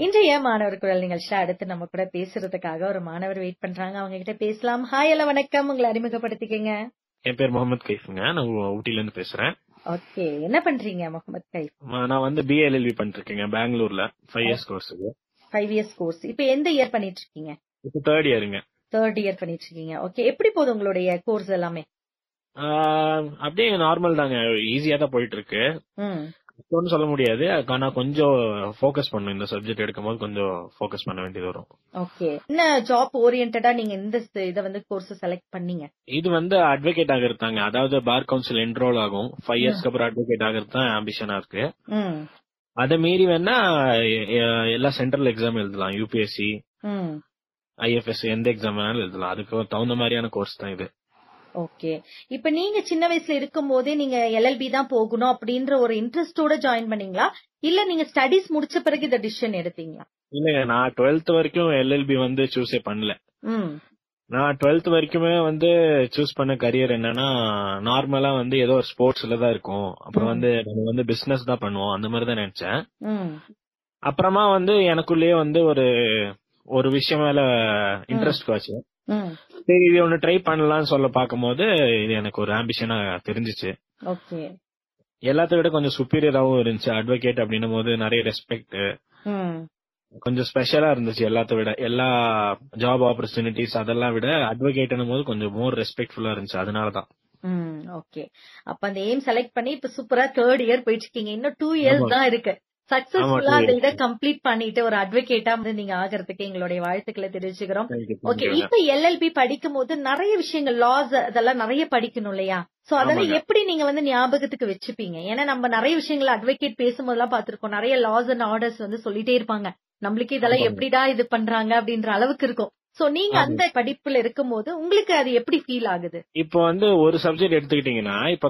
இன்றைய மாணவர் குரல் நிகழ்ச்சியில அடுத்து நம்ம கூட பேசுறதுக்காக ஒரு மாணவர் வெயிட் பண்றாங்க அவங்க கிட்ட பேசலாம் ஹாய் எல்லாம் வணக்கம் உங்களை அறிமுகப்படுத்திக்கங்க என் பேர் முகமது கைஃபுங்க நான் ஊ- ஊட்டில இருந்து பேசுறேன் ஓகே என்ன பண்றீங்க முகமது கைஃப் ம- நான் வந்து பிஏஎல்எல்பி பண்ணிட்டு இருக்கேங்க பெங்களூர்ல ஃபைவ் இயர்ஸ் கோர்ஸுக்கு ஃபைவ் இயர்ஸ் கோர்ஸ் இப்ப எந்த இயர் பண்ணிட்டு இருக்கீங்க இப்போ தேர்ட் இயருங்க தேர்ட் இயர் பண்ணிட்டு இருக்கீங்க ஓகே எப்படி போகுது உங்களுடைய கோர்ஸ் எல்லாமே அப்படியே நார்மல் தாங்க ஈஸியா தான் போயிட்டு இருக்கு ம் கஷ்டம்னு சொல்ல முடியாது ஆனா கொஞ்சம் ஃபோக்கஸ் பண்ணும் இந்த சப்ஜெக்ட் எடுக்கும்போது கொஞ்சம் ஃபோக்கஸ் பண்ண வேண்டியது வரும் ஓகே என்ன ஜாப் ஓரியன்டா நீங்க இந்த ஸ்- இத வந்து கோர்ஸ் செலக்ட் பண்ணீங்க இது வந்து அட்வொகேட் ஆகிறது தாங்க அதாவது பார் கவுன்சில் என்ரோல் ஆகும் ஃபைவ் இயர்ஸ்க்கு அப்புறம் அட்வொகேட் ஆகிறது தான் ஆம்பிஷனா இருக்கு ம் அதை மீறி வேணா எ- எ- எல்லா சென்ட்ரல் எக்ஸாம் எழுதலாம் யூபிஎஸ்சி ம் ஐஎஃப்எஸ் எந்த எக்ஸாம் வேணாலும் எழுதலாம் அதுக்கு தகுந்த மாதிரியான கோர்ஸ் தான் இது ஓகே இப்ப நீங்க சின்ன வயசுல இருக்கும் போதே நீங்க எல்எல்பி தான் போகணும் அப்படின்ற ஒரு இன்ட்ரெஸ்டோட ஜாயின் பண்ணீங்களா இல்ல நீங்க ஸ்டடிஸ் முடிச்ச பிறகு இந்த டிசிஷன் எடுத்தீங்களா இல்லங்க நான் டுவெல்த் வரைக்கும் எல்எல்பி வந்து சூஸே பண்ணல ம் நான் டுவெல்த் வரைக்குமே வந்து சூஸ் பண்ண கரியர் என்னன்னா நார்மலா வந்து ஏதோ ஒரு ஸ்போர்ட்ஸ்ல தான் இருக்கும் அப்புறம் ம். வந்து நம்ம வந்து பிசினஸ் தான் பண்ணுவோம் அந்த மாதிரி தான் நினைச்சேன் ம் அப்புறமா வந்து எனக்குள்ளேயே வந்து ஒரு ஒரு விஷயம் மேல இன்ட்ரெஸ்ட் காச்சு ம் சரி இது ஒண்ணு ட்ரை பண்ணலாம்னு சொல்ல பார்க்கும்போது இது எனக்கு ஒரு ஆம்பிஷனா தெரிஞ்சுச்சு ஓகே எல்லாத்த விட கொஞ்சம் சுப்பீரியராகவும் இருந்துச்சு அட்வொகேட் அப்படின்னும் போது நிறைய ரெஸ்பெக்ட் ம் கொஞ்சம் ஸ்பெஷலா இருந்துச்சு எல்லாத்த விட எல்லா ஜாப் ஆப்பர்ச்சுனிட்டிஸ் அதெல்லாம் விட அட்வொகேட்னும் போது கொஞ்சம் மோர் ரெஸ்பெக்ட்ஃபுல்லா இருந்துச்சு அதனாலதான் ம் ஓகே அப்ப அந்த எய்ம் செலக்ட் பண்ணி இப்ப சூப்பரா தேர்ட் இயர் போயிட்டு இருக்கீங்க இன்னும் டூ இயர்ஸ் ஆமா. தான் இருக்கு சக்சஸ்ஃபுல்லா two அந்த years. இதை கம்ப்ளீட் பண்ணிட்டு ஒரு அட்வொகேட்டா வந்து நீங்க ஆகிறதுக்கு எங்களுடைய வாழ்த்துக்களை தெரிவிச்சுக்கிறோம் Thank you, thank okay you. இப்ப எல்எல்பி படிக்கும் போது நிறைய விஷயங்கள் லாஸ் அதெல்லாம் நிறைய படிக்கணும் இல்லையா சோ அதெல்லாம் ஆமாங்க. எப்படி நீங்க வந்து ஞாபகத்துக்கு வச்சுப்பீங்க ஏன்னா நம்ம நிறைய விஷயங்கள் அட்வொகேட் பேசும்போதெல்லாம் பாத்திருக்கோம் நிறைய லாஸ் அண்ட் ஆர்டர்ஸ் வந்து சொல்லிட்டே இருப்பாங்க நம்மளுக்கு இதெல்லாம் ஆமாங்க. எப்படிடா இது பண்றாங்க அப்படின்ற அளவுக்கு இருக்கும் சோ நீங்க ஆமா. அந்த படிப்புல இருக்கும்போது உங்களுக்கு அது எப்படி ஃபீல் ஆகுது இப்போ வந்து ஒரு சப்ஜெக்ட் எடுத்துக்கிட்டீங்கன்னா இப்ப